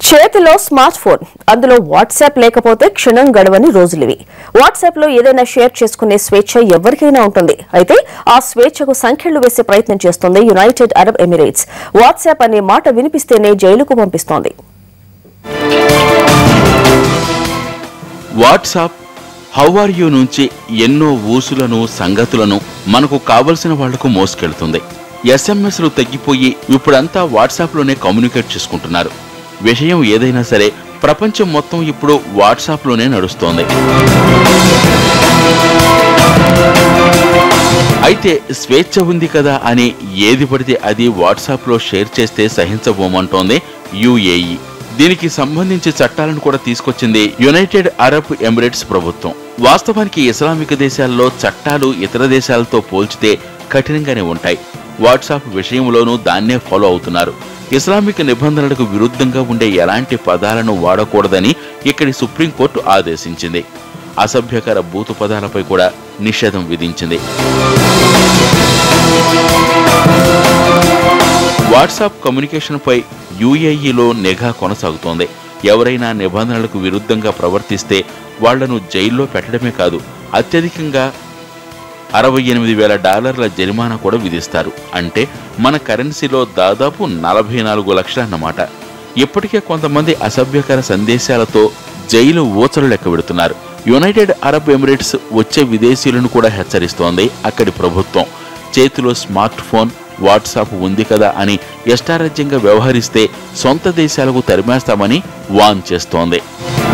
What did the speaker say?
చేతిలో smart phone అందులో WhatsApp లేకపోతే క్షణం గడవని రోజులివి వాట్సాప్ లో ఏదైనా షేర్ చేసుకునే స్వేచ్ఛ ఎవరికైనా ఉంటుంది అయితే ఆ స్వేచ్ఛకు సంఖ్యలు వేసే ప్రయత్నం చేస్తోంది యునైటెడ్ అరబ్ ఎమిరేట్స్ వాట్సాప్ అనే మాట వినిపిస్తేనే జైలుకు పంపిస్తోంది వాట్సాప్ హౌ ఆర్ యూ నుంచి ఎన్నో ఊసులను సంగతులను మనకు కావలసిన వాళ్లకు మోసుకెళ్తుంది ఎస్ఎంఎస్లు తగ్గిపోయి ఇప్పుడంతా వాట్సాప్లోనే కమ్యూనికేట్ చేసుకుంటున్నారు విషయం ఏదైనా సరే ప్రపంచం మొత్తం ఇప్పుడు వాట్సాప్లోనే నడుస్తోంది అయితే స్వేచ్ఛ ఉంది కదా అని ఏది పడితే అది వాట్సాప్లో షేర్ చేస్తే సహించబోమంటోంది యుఏఈ దీనికి సంబంధించి చట్టాలను కూడా తీసుకొచ్చింది యునైటెడ్ అరబ్ ఎమిరేట్స్ ప్రభుత్వం వాస్తవానికి ఇస్లామిక్ దేశాల్లో చట్టాలు ఇతర దేశాలతో పోల్చితే కఠినంగానే ఉంటాయి వాట్సాప్ విషయంలోనూ దాన్నే ఫాలో అవుతున్నారు ఇస్లామిక్ నిబంధనలకు విరుద్ధంగా ఉండే ఎలాంటి పదాలను వాడకూడదని ఇక్కడి సుప్రీంకోర్టు ఆదేశించింది అసభ్యకర బూతు పదాలపై కూడా నిషేధం విధించింది వాట్సాప్ కమ్యూనికేషన్ పై యుఏఈలో నిఘా కొనసాగుతోంది ఎవరైనా నిబంధనలకు విరుద్ధంగా ప్రవర్తిస్తే వాళ్లను జైల్లో పెట్టడమే కాదు అత్యధికంగా అరవై ఎనిమిది వేల డాలర్ల జరిమానా కూడా విధిస్తారు అంటే మన కరెన్సీలో దాదాపు నలభై నాలుగు లక్షలన్నమాట ఇప్పటికే కొంతమంది అసభ్యకర సందేశాలతో జైలు ఊచలు లెక్క పెడుతున్నారు యునైటెడ్ అరబ్ ఎమిరేట్స్ వచ్చే విదేశీయులను కూడా హెచ్చరిస్తోంది అక్కడి ప్రభుత్వం చేతిలో స్మార్ట్ ఫోన్ వాట్సాప్ ఉంది కదా అని ఇష్టారాజ్యంగా వ్యవహరిస్తే సొంత దేశాలకు తరిమేస్తామని వాన్ చేస్తోంది